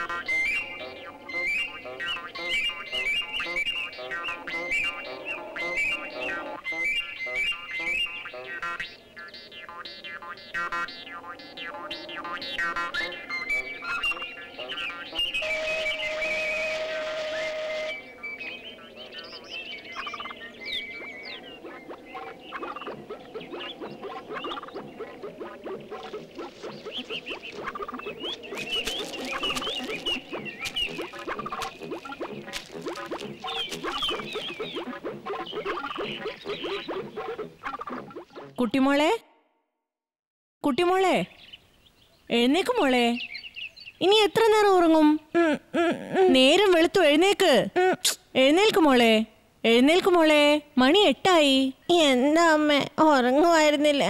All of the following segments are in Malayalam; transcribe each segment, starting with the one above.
കുട്ടിമോളെ കുട്ടിമോളെ എഴുന്നേക്ക് മോളെ ഇനി എത്ര നേരം ഉറങ്ങും നേരം വെളുത്തു എഴുന്നേക്ക് എഴുന്നേൽക്ക് മോളെ എഴുന്നേൽക്ക് മോളെ മണി എട്ടായി എന്താ അമ്മ ഉറങ്ങുമായിരുന്നില്ല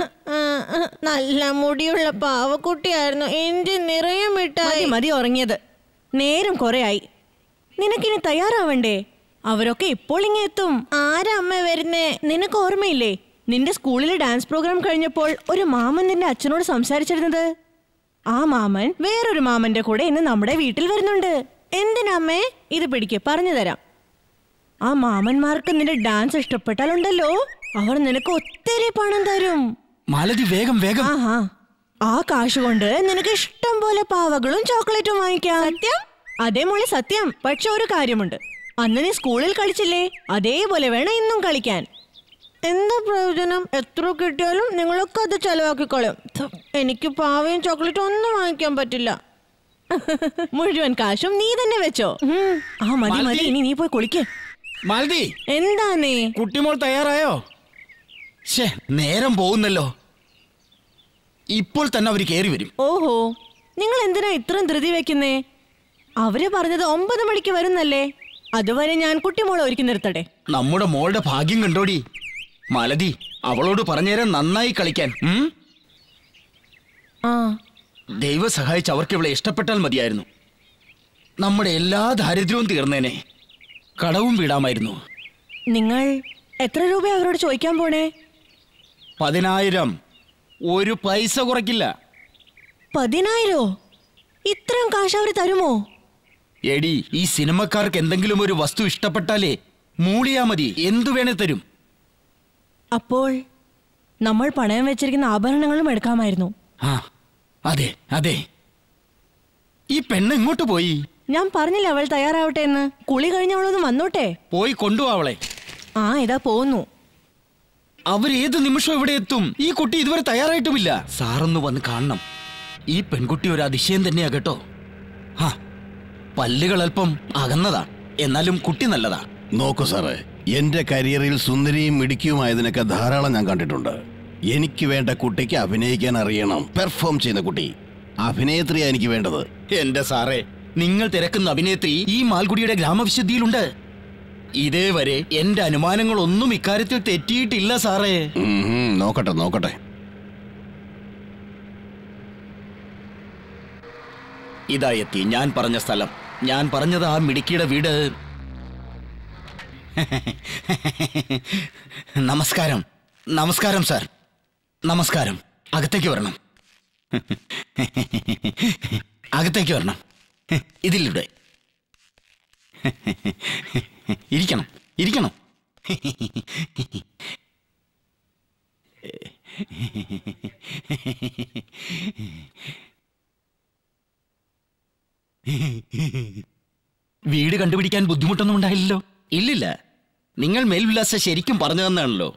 നല്ല മുടിയുള്ള പാവക്കുട്ടിയായിരുന്നു എന്റെ നിറയെ മതി മിഠായി മതി ഉറങ്ങിയത് നേരം കുറെ ആയി നിനക്കിനി തയ്യാറാവണ്ടേ അവരൊക്കെ ഇപ്പോൾ ഇങ്ങ് എത്തും ആരാ അമ്മ വരുന്നേ നിനക്ക് ഓർമ്മയില്ലേ നിന്റെ സ്കൂളിലെ ഡാൻസ് പ്രോഗ്രാം കഴിഞ്ഞപ്പോൾ ഒരു മാമൻ നിന്റെ അച്ഛനോട് സംസാരിച്ചിരുന്നത് ആ മാമൻ വേറൊരു മാമന്റെ കൂടെ ഇന്ന് നമ്മുടെ വീട്ടിൽ വരുന്നുണ്ട് എന്തിനമ്മേ ഇത് പിടിക്ക് പറഞ്ഞു തരാം ആ മാമന്മാർക്ക് നിന്റെ ഡാൻസ് ഇഷ്ടപ്പെട്ടാലുണ്ടല്ലോ അവർ നിനക്ക് ഒത്തിരി പണം തരും മാലതി വേഗം വേഗം ആഹാ ആ കാശ് കൊണ്ട് നിനക്ക് ഇഷ്ടം പോലെ പാവകളും ചോക്ലേറ്റും വാങ്ങിക്കാം സത്യം അതേ മോളെ സത്യം പക്ഷെ ഒരു കാര്യമുണ്ട് അന്ന് നീ സ്കൂളിൽ കളിച്ചില്ലേ അതേപോലെ വേണം ഇന്നും കളിക്കാൻ എന്താ പ്രയോജനം എത്ര കിട്ടിയാലും നിങ്ങളൊക്കെ അത് ചെലവാക്കിക്കോളും ഥ, എനിക്ക് പാവയും ചോക്ലേറ്റും ഒന്നും വാങ്ങിക്കാൻ പറ്റില്ല മുഴുവൻ കാശും നീ തന്നെ വെച്ചോ ആ മതി മതി മാലതി. ഇനി നീ പോയി കുളിക്ക് മാലതി എന്താന്നേ കുട്ടിമോൾ തയ്യാറായോ ശേ നേരം പോകുന്നല്ലോ ഇപ്പോൾ തന്നെ അവർ കയറി വരും ഓഹോ നിങ്ങൾ എന്തിനാ ഇത്രയും ധൃതി വെക്കുന്നേ അവര് പറഞ്ഞത് ഒമ്പത് മണിക്ക് വരുന്നല്ലേ അതുവരെ ഞാൻ കുട്ടിമോളെ ഒരുക്കി നിർത്തട്ടെ നമ്മുടെ മോളുടെ ഭാഗ്യം കണ്ടോടി മാലതി അവളോട് പറഞ്ഞേരാൻ നന്നായി കളിക്കാൻ ഉം? ആ ദൈവം സഹായിച്ച് അവർക്ക് ഇവളെ ഇഷ്ടപ്പെട്ടാൽ മതിയായിരുന്നു നമ്മുടെ എല്ലാ ദാരിദ്ര്യവും തീർന്നേനെ കടവും വീടാമായിരുന്നു നിങ്ങൾ എത്ര രൂപ അവരോട് ചോദിക്കാൻ പോണേ പതിനായിരം ഒരു പൈസ കുറയ്ക്കില്ല പതിനായിരോ ഇത്രയും കാശ് അവര് തരുമോ എടി ഈ സിനിമക്കാർക്ക് എന്തെങ്കിലും ഒരു വസ്തു ഇഷ്ടപ്പെട്ടാലേ മൂളിയാ മതി എന്തു വേണേ തരും അപ്പോൾ നമ്മൾ പണയം വെച്ചിരിക്കുന്ന ആഭരണങ്ങളും എടുക്കാമായിരുന്നു ആ അതെ അതെ ഈ പെണ്ണ് എങ്ങോട്ട് പോയി ഞാൻ പറഞ്ഞില്ല അവൾ തയ്യാറാവട്ടെ എന്ന് കുളി കഴിഞ്ഞവളൊന്ന് വന്നോട്ടെ പോയി കൊണ്ടുപോ അവളെ ആ ഇതാ പോന്നു അവർ ഏത് നിമിഷം ഇവിടെ എത്തും ഈ കുട്ടി ഇതുവരെ തയ്യാറായിട്ടുമില്ല സാറൊന്ന് വന്ന് കാണണം ഈ പെൺകുട്ടി ഒരു അതിശയം തന്നെയാ കേട്ടോ ഹാ പല്ലുകൾ അല്പം അകന്നതാ എന്നാലും കുട്ടി നല്ലതാ നോക്കൂ സാറേ എന്റെ കരിയറിൽ സുന്ദരിയും മിടുക്കിയുമായതിനൊക്കെ ധാരാളം ഞാൻ കണ്ടിട്ടുണ്ട് എനിക്ക് വേണ്ട കുട്ടിക്ക് അഭിനയിക്കാൻ അറിയണം പെർഫോം ചെയ്യുന്ന കുട്ടി അഭിനേത്രിയാ എനിക്ക് വേണ്ടത് എന്റെ സാറേ നിങ്ങൾ തിരക്കുന്ന അഭിനേത്രി ഈ മാൽഗുഡിയുടെ ഗ്രാമവിശുദ്ധിയിലുണ്ട് ഇതേവരെ എന്റെ അനുമാനങ്ങളൊന്നും ഇക്കാര്യത്തിൽ തെറ്റിയിട്ടില്ല സാറേ ഉം, ഉം, നോക്കട്ടെ നോക്കട്ടെ ഇതാ എത്തി ഞാൻ പറഞ്ഞ സ്ഥലം ഞാൻ പറഞ്ഞത് ആ മിടുക്കിയുടെ വീട് നമസ്കാരം നമസ്കാരം സാർ നമസ്കാരം അകത്തേക്ക് വരണം അകത്തേക്ക് വരണം ഇതിലൂടെ ഇരിക്കണം ഇരിക്കണം വീട് കണ്ടുപിടിക്കാൻ ബുദ്ധിമുട്ടൊന്നും ഉണ്ടായില്ലല്ലോ ഇല്ലില്ല നിങ്ങൾ മേൽവിലാസം ശരിക്കും പറഞ്ഞു തന്നാണല്ലോ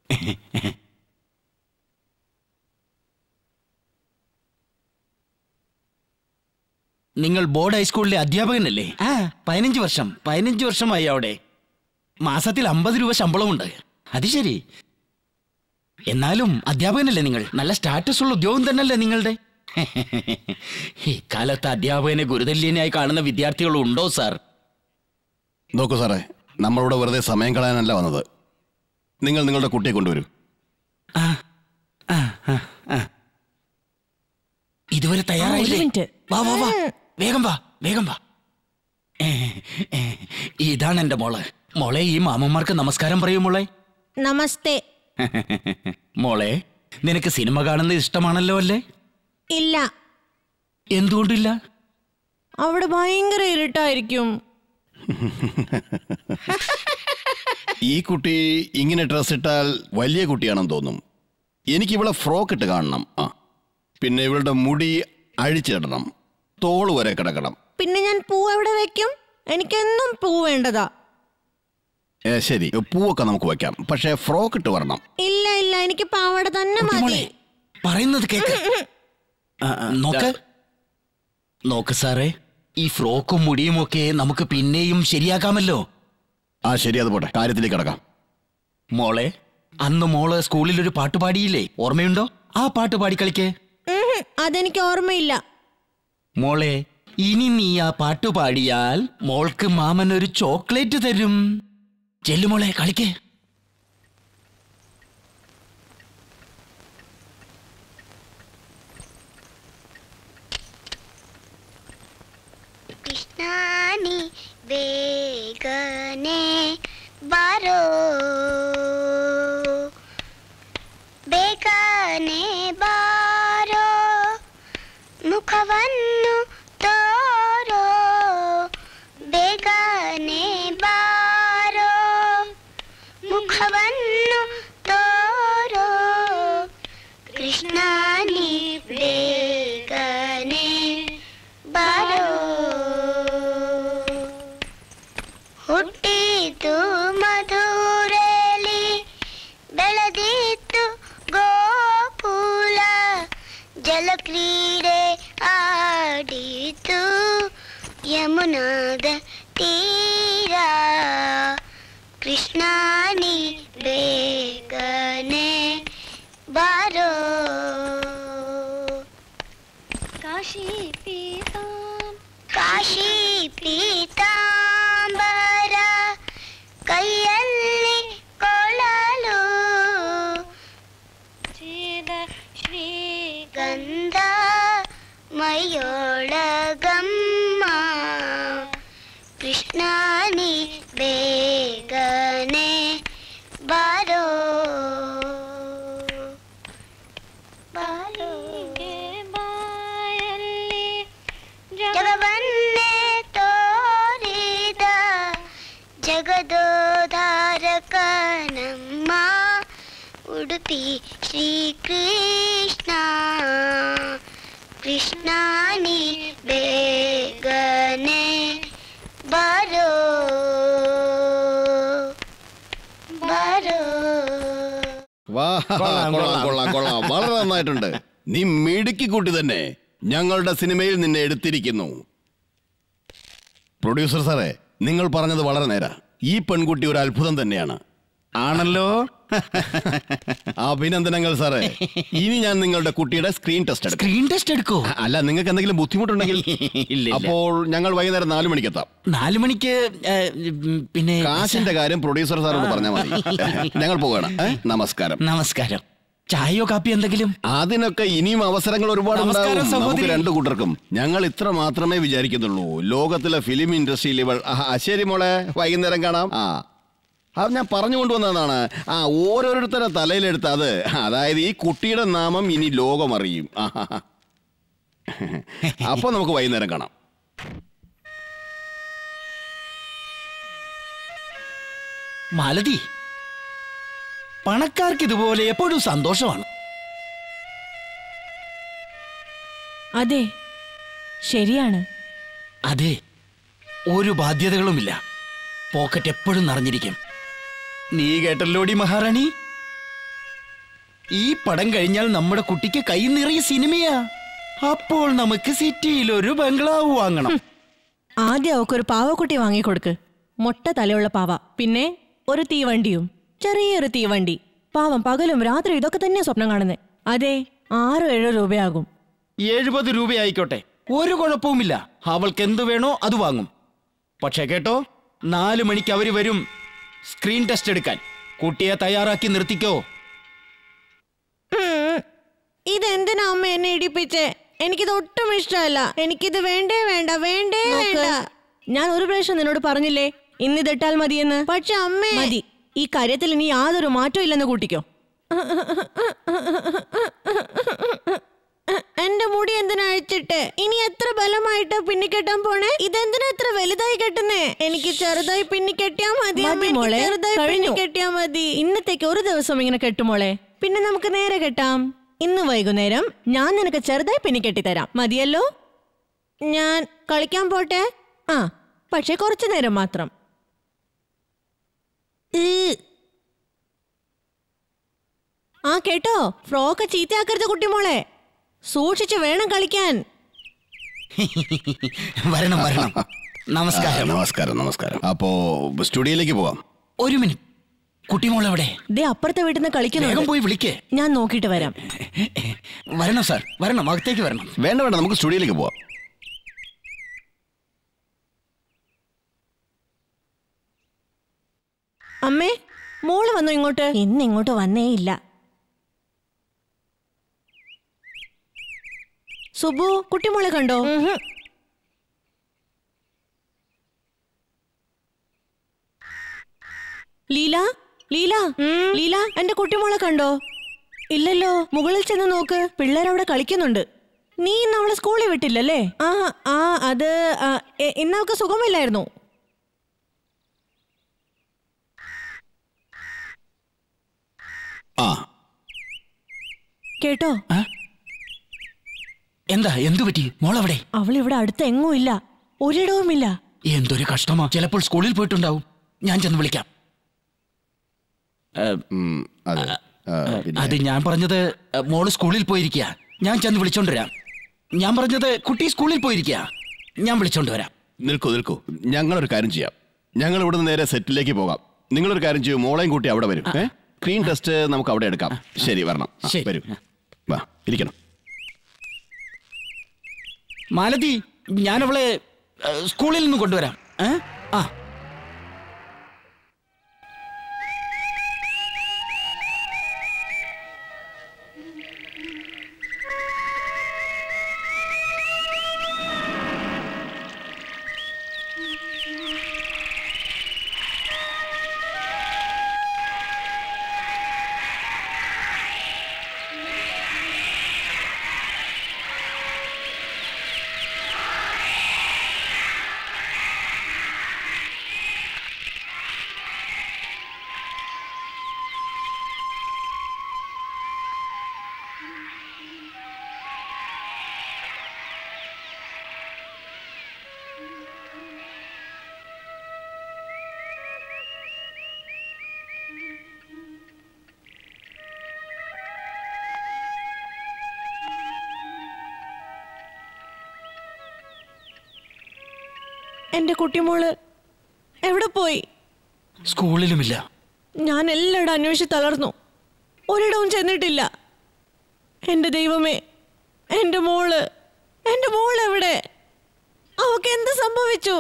നിങ്ങൾ ബോർഡ് ഹൈസ്കൂളിലെ അധ്യാപകനല്ലേ ആ പതിനഞ്ച് വർഷം പതിനഞ്ച് വർഷമായി അവിടെ മാസത്തിൽ അമ്പത് രൂപ ശമ്പളമുണ്ട് അത് ശരി എന്നാലും അധ്യാപകനല്ലേ നിങ്ങൾ നല്ല സ്റ്റാറ്റസ് ഉള്ള ഉദ്യോഗം തന്നെയല്ലേ നിങ്ങളുടെ ഇക്കാലത്ത് അധ്യാപകനെ ഗുരുതല്യനായി കാണുന്ന വിദ്യാർത്ഥികൾ ഉണ്ടോ സാർ നോക്കൂ സാറേ നമ്മളിവിടെ വെറുതെ സമയം കളയാനല്ല വന്നത് നിങ്ങൾ നിങ്ങളുടെ കുട്ടിയെ കൊണ്ടുവരൂ ആ, ആ, ആ, ആ. ഇതുവരെ തയ്യാറായില്ലേ ആ, ഒരു മിനിറ്റ്. വാ വാ വാ വേഗം വാ വേഗം വാ ഏ, ഏ, ഇതാണ് എന്റെ മോള് മോളെ ഈ മാമന്മാർക്ക് നമസ്കാരം പറയൂ മോളെ നമസ്തേ മോളെ നിനക്ക് സിനിമ കാണുന്നത് ഇഷ്ടമാണല്ലോ അല്ലേ ഇല്ല എന്തുകൊണ്ടില്ല അവിടെ ഭയങ്കര ഇരുട്ടായിരിക്കും ഈ കുട്ടി ഇങ്ങനെ ഡ്രസ് ഇട്ടാൽ വലിയ കുട്ടിയാണെന്ന് തോന്നും എനിക്ക് ഇവളെ ഫ്രോക്ക് ഇട്ട് കാണണം ആ പിന്നെ ഇവളുടെ മുടി അഴിച്ചിടണം തോള് വരെ കിടക്കണം പിന്നെ ഞാൻ പൂ എവിടെ വെക്കും എനിക്കെന്നും പൂ വേണ്ടതാ ഏ, ശരി പൂവൊക്കെ നമുക്ക് വെക്കാം പക്ഷേ ഫ്രോക്ക് ഇട്ട് വരണം ഇല്ല ഇല്ല എനിക്ക് പാവാട തന്നെ മതി മോളെ പറയുന്നത് കേക്ക് നോക്ക് നോക്ക് സാറേ ഈ ഫ്രോക്കും മുടിയും ഒക്കെ നമുക്ക് പിന്നെയും ശരിയാക്കാമല്ലോ ആ ശരി അത് പോട്ടെ കാര്യത്തിലേക്ക് കിടക്കാം മോളെ അന്ന് മോള് സ്കൂളിൽ ഒരു പാട്ട് പാടിയില്ലേ ഓർമ്മയുണ്ടോ ആ പാട്ട് പാടി കളിക്ക് ഉഹും, അതെനിക്ക് ഓർമ്മയില്ല മോളെ ഇനി നീ ആ പാട്ട് പാടിയാൽ മോൾക്ക് മാമൻ ഒരു ചോക്ലേറ്റ് തരും ചെല്ലു മോളെ കളിക്ക് ಕೃಷ್ಣಾನಿ ಬೇಗನೆ ಬಾರೋ ಬೇಗನೆ ಬಾರೋ ಮುಖವನ್ನು ತೋರೋ ಬೇಗನೆ ಬಾರೋ ಮುಖವನ್ನು ತೋರೋ ಕೃಷ್ಣಾನಿ ಬೇಗನೆ ಬಾರೋ ಹುಟ್ಟಿತು ಮಧುರಲಿ ಬೆಳೆದಿತ್ತು ಗೋಕುಲ ಜಲಕ್ರೀಡೆ ಆಡಿತು ಯಮುನಾದ ತೀರ ಕೃಷ್ಣಾನಿ ಬೇಗನೆ ಬಾರೋ ಕಾಶಿ ಪೀತಾಂ ಕಾಶಿ ಪೀತಾಂಬರ ಕೈಯಲ್ಲಿ ಕೊಳಲು ಚೇದ ಶ್ರೀಗಂಧ ಮೈಯೊಳಗಮ್ಮ ಕೃಷ್ಣಾನಿ ಬೇಗನೆ ಬಾರೋ ಬಾಲಿಗೆ ಬಾಯಲ್ಲಿ ಜಗವನ್ನೇ ತೋರಿದ ಜಗದೋಧಾರಕ ನಮ್ಮ ಉಡುಪಿ ಶ್ರೀಕೃಷ್ಣ ಕೃಷ್ಣಾನಿ ಬೇಗನೆ ಬಾರೋ ಬಾರೋ വാ കൊള്ളാം കൊള്ളാം കൊള്ളാം വളരെ നന്നായിട്ടുണ്ട് നീ മിടുക്കി കുട്ടി തന്നെ ഞങ്ങളുടെ സിനിമയിൽ നിന്നെ എടുത്തിരിക്കുന്നു പ്രൊഡ്യൂസർ സാറേ നിങ്ങൾ പറഞ്ഞത് വളരെ നേരാ ഈ പെൺകുട്ടി ഒരു അത്ഭുതം തന്നെയാണ് ആണല്ലോ അഭിനന്ദനങ്ങൾ സാറേ ഇനി ഞാൻ നിങ്ങളുടെ കുട്ടിയുടെ സ്ക്രീൻ ടെസ്റ്റ് എടുക്കാം സ്ക്രീൻ ടെസ്റ്റ് എടുക്കോ അല്ല നിങ്ങൾക്ക് എന്തെങ്കിലും ബുദ്ധിമുട്ടുണ്ടെങ്കിൽ ഇല്ല, ഇല്ല. അപ്പോൾ ഞങ്ങൾ വൈകുന്നേരം നാലു മണിക്കെത്താം നാലു മണിക്ക് ഏ, ഉം, പിന്നെ കാശിന്റെ കാര്യം പ്രൊഡ്യൂസർ സാറോട് പറഞ്ഞാൽ മതി ഞങ്ങൾ പോവുകയാണ് ഏ? നമസ്കാരം നമസ്കാരം ചായയോ കാപ്പി എന്തെങ്കിലും അതിനൊക്കെ ഇനിയും അവസരങ്ങൾ ഒരുപാട് നമസ്കാരം, ഉണ്ടാവും നമുക്ക് സഹോദരി. രണ്ടു കൂട്ടർക്കും ഞങ്ങൾ ഇത്ര മാത്രമേ വിചാരിക്കുന്നുള്ളൂ ലോകത്തിലെ ഫിലിം ഇൻഡസ്ട്രിയിൽ ഇവൾ ആ, ശരി മോളെ വൈകുന്നേരം കാണാം ആ അത് ഞാൻ പറഞ്ഞു കൊണ്ടുവന്നതാണ് ആ ഓരോരുത്തരുടെ തലയിലെടുത്ത് അത് അതായത് ഈ കുട്ടിയുടെ നാമം ഇനി ലോകം അറിയും ആ, ആ, ആ. അപ്പൊ നമുക്ക് വൈകുന്നേരം കാണാം മാലതി പണക്കാർക്ക് ഇതുപോലെ എപ്പോഴും സന്തോഷമാണ് അതെ ശരിയാണ് അതെ ഒരു ബാധ്യതകളുമില്ല പോക്കറ്റ് എപ്പോഴും നിറഞ്ഞിരിക്കും നീ കേട്ടല്ലോടി മഹാറാണി ഈ പടം കഴിഞ്ഞാൽ നമ്മുടെ കുട്ടിക്ക് കൈ നിറയെ സിനിമയാ അപ്പോൾ നമുക്ക് സിറ്റിയിൽ ഒരു ബംഗ്ലാവ് വാങ്ങണം ആദ്യം അവക്കൊരു പാവക്കുട്ടി വാങ്ങിക്കൊടുക്ക് മൊട്ട തലയുള്ള പാവ പിന്നെ ഒരു തീവണ്ടിയും ചെറിയൊരു തീവണ്ടി പാവം പകലും രാത്രി ഇതൊക്കെ തന്നെയാ സ്വപ്നം കാണുന്നത് അതെ ആറോ ഏഴോ രൂപയാകും എഴുപത് രൂപയായിക്കോട്ടെ ഒരു കുഴപ്പവുമില്ല അവൾക്ക് എന്ത് വേണോ അത് വാങ്ങും പക്ഷെ കേട്ടോ നാലു മണിക്ക് അവര് വരും സ്ക്രീൻ ടെസ്റ്റ് എടുക്കാൻ കുട്ടിയെ തയ്യാറാക്കി നിർത്തിക്കോ ഉം. ഇതെന്തിനാ അമ്മ എന്നെ ഇടിപ്പിച്ചേ എനിക്കിത് ഒട്ടും ഇഷ്ടമല്ല എനിക്കിത് വേണ്ടേ വേണ്ട വേണ്ടേ വേണ്ട ഞാൻ ഒരു പ്രാവശ്യം നിന്നോട് പറഞ്ഞില്ലേ ഇന്നിതിട്ടാൽ മതിയെന്ന് പക്ഷെ അമ്മേ മതി ഈ കാര്യത്തിൽ ഇനി യാതൊരു മാറ്റവും ഇല്ലെന്ന് കൂട്ടിക്കോ എ- എന്റെ മുടി എന്തിനാ അഴിച്ചിട്ട് ഇനി എത്ര ബലമായിട്ട് പിന്നി കെട്ടാൻ പോണേ ഇതെന്തിനാ എത്ര വലുതായി കെട്ടുന്നേ എനിക്ക് ചെറുതായി പിന്നി കെട്ടിയാ മതി അമ്മ, മതി എനിക്ക് മോളെ ചെറുതായി പിന്നി കഴിഞ്ഞു കെട്ടിയാ മതി ഇന്നത്തേക്ക് ഒരു ദിവസം ഇങ്ങനെ കെട്ടുമോളെ പിന്നെ നമുക്ക് നേരെ കെട്ടാം ഇന്ന് വൈകുന്നേരം ഞാൻ നിനക്ക് ചെറുതായി പിന്നി കെട്ടിത്തരാം മതിയല്ലോ ഞാൻ കളിക്കാൻ പോട്ടെ ആ പക്ഷെ കുറച്ചു നേരം മാത്രം ഈ, ആ കേട്ടോ ഫ്രോക്ക് ചീത്തയാക്കരുത് കുട്ടിമോളെ സൂക്ഷിച്ച് വേണം കളിക്കാൻ വരണം വരണം നമസ്കാരം നമസ്കാരം നമസ്കാരം അപ്പോ സ്റ്റുഡിയോയിലേക്ക് പോവാം ഒരു മിനിറ്റ് കുട്ടിമോൾ എവിടെ ദേ അപ്പുറത്തെ വീട്ടിൽ നിന്ന് വേഗം കളിക്കുന്നുണ്ട് പോയി വിളിക്കേ ഞാൻ നോക്കിയിട്ട് വരാം വരണം സാർ വരണം അകത്തേക്ക് വരണം വേണ്ട വേണ്ട നമുക്ക് സ്റ്റുഡിയോയിലേക്ക് പോവാം അമ്മേ മോള് വന്നു ഇങ്ങോട്ട് ഇന്ന് ഇങ്ങോട്ട് വന്നേ ഇല്ല സുബു കുട്ടിമോളെ കണ്ടോ ലീല ലീല ലീല എന്റെ കുട്ടിമോളെ കണ്ടോ ഇല്ലല്ലോ മുകളിൽ ചെന്ന് നോക്ക് പിള്ളേരവിടെ കളിക്കുന്നുണ്ട് നീ ഇന്ന് അവളെ സ്കൂളിൽ വിട്ടില്ലല്ലേ ആ ആ അത് ആ, എ- ഇന്ന് അവൾക്ക് സുഖമില്ലായിരുന്നു ആ കേട്ടോ എന്താ എന്തു പറ്റി മോളെവിടെ അവൾ ഇവിടെ അടുത്ത് എങ്ങും ഇല്ല ഒരിടവുമില്ല എന്തൊരു കഷ്ടമാ ചിലപ്പോൾ സ്കൂളിൽ പോയിട്ടുണ്ടാവും ഞാൻ ചെന്ന് വിളിക്കാം ഉം, അതെ ആ, പിന്നെ അത് ഞാൻ പറഞ്ഞത് ഏ, മോള് സ്കൂളിൽ പോയിരിക്കുക ഞാൻ ചെന്ന് വിളിച്ചോണ്ട് വരാം ഞാൻ പറഞ്ഞത് കുട്ടി സ്കൂളിൽ പോയിരിക്കുക ഞാൻ വിളിച്ചോണ്ട് വരാം നിൽക്കൂ നിൽക്കൂ ഞങ്ങളൊരു കാര്യം ചെയ്യാം ഞങ്ങൾ ഇവിടുന്ന് നേരെ സെറ്റിലേക്ക് പോകാം നിങ്ങളൊരു കാര്യം ചെയ്യൂ മോളെയും കൂട്ടി അവിടെ വരും ഏ സ്ക്രീൻ ടെസ്റ്റ് നമുക്ക് അവിടെ എടുക്കാം ശരി വരണം ആ, ശരി. വരൂ വാ ഇരിക്കണം മാലതി ഞാൻ അവളെ ഏ, സ്കൂളിൽ നിന്ന് കൊണ്ടുവരാം ഏ? ആ എന്റെ കുട്ടിമോള് എവിടെ പോയി സ്കൂളിലുമില്ല ഞാൻ എല്ലായിടും അന്വേഷിച്ച് തളർന്നു ഒരിടവും ചെന്നിട്ടില്ല എന്റെ ദൈവമേ എന്റെ മോള് എന്റെ മോള് എവിടെ അവക്ക് എന്ത് സംഭവിച്ചു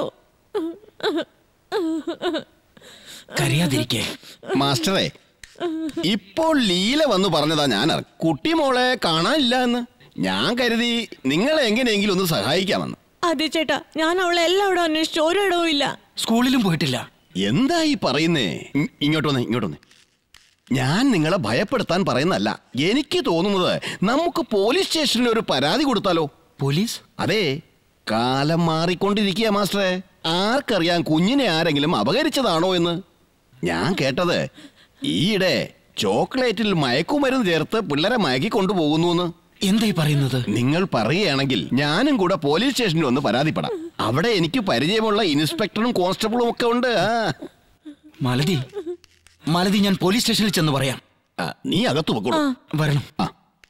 കരയാതിരിക്കേ മാസ്റ്ററെ ഇപ്പോൾ ലീല വന്നു പറഞ്ഞതാ ഞാൻ അറിഞ്ഞു. കുട്ടി മോളെ കാണാനില്ല എന്ന് ഞാൻ കരുതി നിങ്ങളെ എങ്ങനെയെങ്കിലും ഒന്ന് സഹായിക്കാമെന്ന് അതെ ചേട്ടാ ഞാൻ അവളെ എല്ലായിടും അന്വേഷിച്ചു ഒരിടവും ഇല്ല സ്കൂളിലും പോയിട്ടില്ല എന്താ ഈ പറയുന്നേ ഇ- ഇങ്ങോട്ട് വന്നേ ഇങ്ങോട്ട് വന്നേ ഞാൻ നിങ്ങളെ ഭയപ്പെടുത്താൻ പറയുന്നല്ല എനിക്ക് തോന്നുന്നത് നമുക്ക് പോലീസ് സ്റ്റേഷനിൽ ഒരു പരാതി കൊടുത്താലോ പോലീസ് അതെ കാലം മാറിക്കൊണ്ടിരിക്കുക മാസ്റ്ററെ ആർക്കറിയാം കുഞ്ഞിനെ ആരെങ്കിലും അപകരിച്ചതാണോ എന്ന് ഞാൻ കേട്ടത് ഈയിടെ ചോക്ലേറ്റിൽ മയക്കുമരുന്ന് ചേർത്ത് പിള്ളേരെ മയക്കി കൊണ്ടുപോകുന്നു എന്ന് എന്തായി പറയുന്നത് നിങ്ങൾ പറയുകയാണെങ്കിൽ ഞാനും കൂടെ പോലീസ് സ്റ്റേഷനിൽ ഒന്ന് പരാതിപ്പെടാം അവിടെ എനിക്ക് പരിചയമുള്ള ഇൻസ്പെക്ടറും കോൺസ്റ്റബിളും ഒക്കെ ഉണ്ട് ആ. മാലതി മാലതി ഞാൻ പോലീസ് സ്റ്റേഷനിൽ ചെന്ന് പറയാം ആ, നീ അകത്തു വെക്കോളൂ വരണം ആ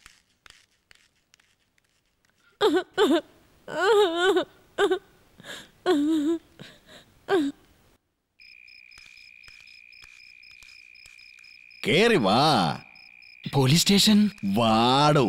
കേറി വാ പോലീസ് സ്റ്റേഷൻ വാടോ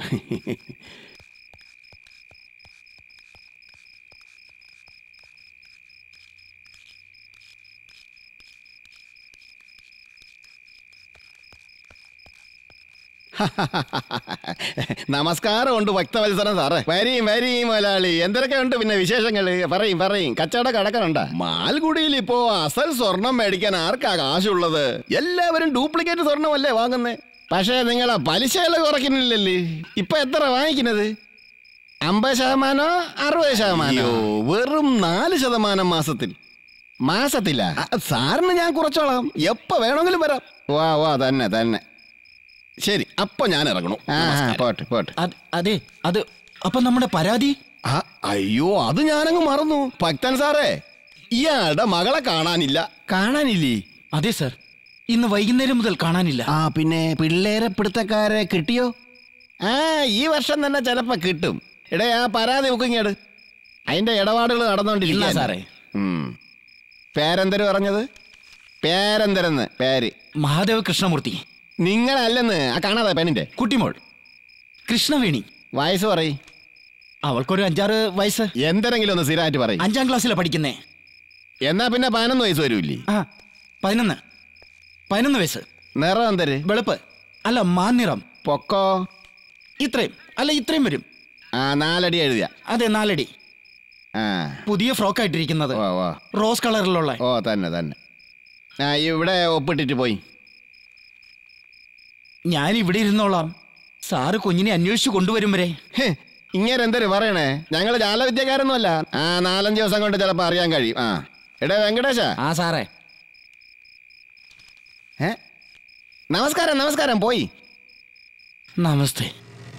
നമസ്കാരം ഉണ്ട് ഭക്തവത്സരം സാറേ വരിയും വരിയും മലയാളി എന്തൊക്കെ ഉണ്ട് പിന്നെ വിശേഷങ്ങൾ പറയും പറയും കച്ചവട കടക്കനുണ്ട മാൽഗുഡിയിൽ ഇപ്പോ അസൽ സ്വർണം മേടിക്കാൻ ആർക്കാ കാശുള്ളത് എല്ലാവരും ഡ്യൂപ്ലിക്കേറ്റ് സ്വർണമല്ലേ വാങ്ങുന്നേ പക്ഷേ നിങ്ങളെ പലിശകൾ കുറയ്ക്കുന്നില്ലല്ലേ ഇപ്പൊ എത്ര വാങ്ങിക്കുന്നത് അമ്പത് ശതമാനോ അറുപത് ശതമാനോ വെറും നാല് ശതമാനം മാസത്തിൽ മാസത്തില്ല അ, സാറിന് ഞാൻ കുറച്ചോളാം എപ്പോ വേണമെങ്കിലും വരാം വാ വാ തന്നെ തന്നെ ശരി അപ്പൊ ഞാൻ ഇറങ്ങണു ആ ആ, പോട്ടെ പോട്ടെ അത് അതെ അത് അപ്പൊ നമ്മുടെ പരാതി ആ, അയ്യോ അത് ഞാനങ്ങ് മറന്നു ഭക്തൻ സാറേ ഇയാളുടെ മകളെ കാണാനില്ല കാണാനില്ലേ അതെ സർ ഇന്ന് വൈകുന്നേരം മുതൽ കാണാനില്ല ആ പിന്നെ പിള്ളേരെ പിടുത്തക്കാരെ കിട്ടിയോ ആ ഈ വർഷം തന്നെ ചിലപ്പോ കിട്ടും എടേ ആ പരാതി ബുക്കിങ്ങേട് അതിന്റെ ഇടപാടുകൾ നടന്നുകൊണ്ടിരിക്കുക ഇല്ല സാറേ. പേരെന്തര് പറഞ്ഞത് പേരെന്തരെന്ന് പേര് മഹാദേവ കൃഷ്ണമൂർത്തി നിങ്ങളല്ലെന്ന് ആ കാണാതെ പെണ്ണിന്റെ കുട്ടിമോൾ കൃഷ്ണവേണി വയസ്സ് പറയ് അവൾക്കൊരു അഞ്ചാറ് വയസ്സ് എന്തെങ്കിലും ഒന്ന് സ്ഥിരമായിട്ട് പറയും അഞ്ചാം ക്ലാസ്സിലാണ് പഠിക്കുന്നേ എന്നാ പിന്നെ പതിനൊന്ന് വയസ്സ് വരൂല്ലേ ആ പതിനൊന്ന് പതിനൊന്ന് വയസ്സ് നിറം എന്തര് വെളുപ്പ് അല്ല മാനിറം പൊക്കോ ഇത്രയും അല്ല ഇത്രയും വരും ആ നാലടി എഴുതിയ അതെ നാലടി ആ പുതിയ ഫ്രോക്ക് ആയിട്ടിരിക്കുന്നത് ഓ ഓ റോസ് കളറിലുള്ള ഓ തന്നെ തന്നെ ആ ഇവിടെ ഒപ്പിട്ടിട്ട് പോയി ഞാൻ ഇവിടെ ഇരുന്നോളാം സാറ് കുഞ്ഞിനെ അന്വേഷിച്ചു കൊണ്ടുവരും വരെ ഹേ, ഇങ്ങനെ എന്തൊരു പറയണേ ഞങ്ങൾ ജാലവിദ്യക്കാരൊന്നുമല്ല ആ നാലഞ്ച് ദിവസം കൊണ്ട് ചിലപ്പോ അറിയാൻ കഴിയും ആ എടേ വെങ്കടേശ ആ സാറേ ഏ നമസ്കാരം നമസ്കാരം പോയി നമസ്തേ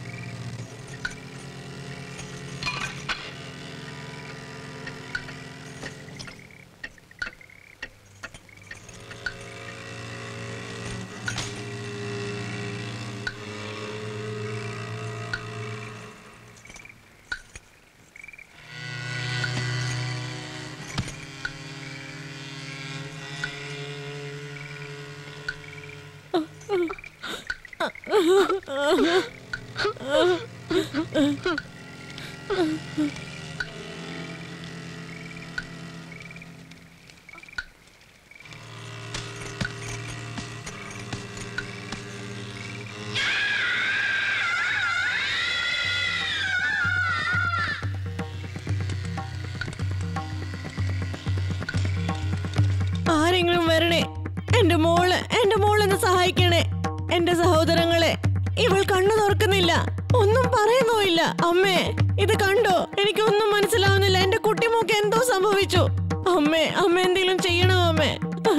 ആരെങ്കിലും വരണേ എന്റെ മോള് എന്റെ മോളെന്ന് സഹായിക്കണേ എന്റെ സഹോദരങ്ങളെ ഇവൾ കണ്ണു തുറക്കുന്നില്ല ഒന്നും പറയുന്നുമില്ല അമ്മേ ഇത് കണ്ടോ എനിക്കൊന്നും മനസ്സിലാവുന്നില്ല എന്റെ കുട്ടിമോക്ക് എന്തോ സംഭവിച്ചു അമ്മേ അമ്മ എന്തെങ്കിലും ചെയ്യണോ അമ്മേ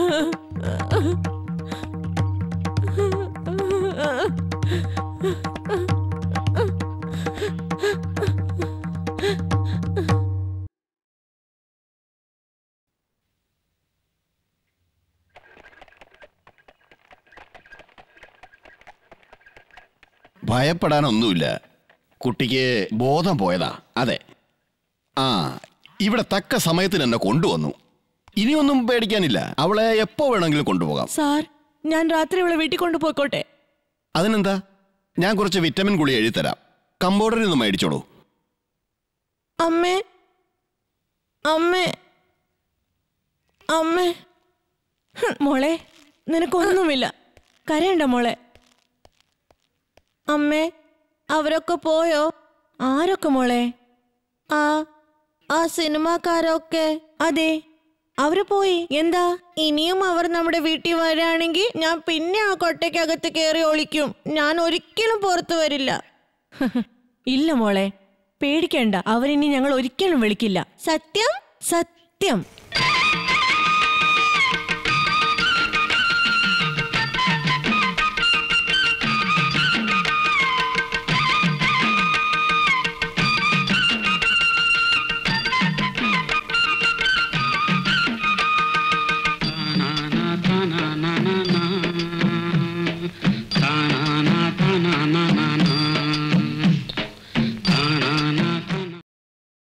ഭയപ്പെടാനൊന്നുമില്ല കുട്ടിക്ക് ബോധം പോയതാ അതെ ആ ഇവിടെ തക്ക സമയത്തിന് എന്നെ കൊണ്ടുവന്നു ഇനിയൊന്നും പേടിക്കാനില്ല അവളെ എപ്പോ വേണമെങ്കിലും കൊണ്ടുപോകാം സാർ ഞാൻ രാത്രി അവളെ വീട്ടിൽ കൊണ്ടുപോയിക്കോട്ടെ അതിനെന്താ ഞാൻ കുറച്ച് വിറ്റമിൻ ഗുളി എഴുതിത്തരാം കമ്പോഡറിൽ നിന്ന് മേടിച്ചോളൂ അമ്മേ അമ്മേ അമ്മേ ഹ്, മോളെ നിനക്കൊന്നുമില്ല കരയണ്ട മോളെ അമ്മേ അവരൊക്കെ പോയോ ആരൊക്കെ മോളെ ആ ആ സിനിമാക്കാരൊക്കെ അതെ അവര് പോയി എന്താ ഇനിയും അവർ നമ്മുടെ വീട്ടിൽ വരാണെങ്കിൽ ഞാൻ പിന്നെ ആ കൊട്ടയ്ക്കകത്ത് കയറി ഒളിക്കും ഞാൻ ഒരിക്കലും പുറത്തു വരില്ല ഇല്ല മോളെ പേടിക്കണ്ട അവരിനി ഞങ്ങൾ ഒരിക്കലും വിളിക്കില്ല സത്യം സത്യം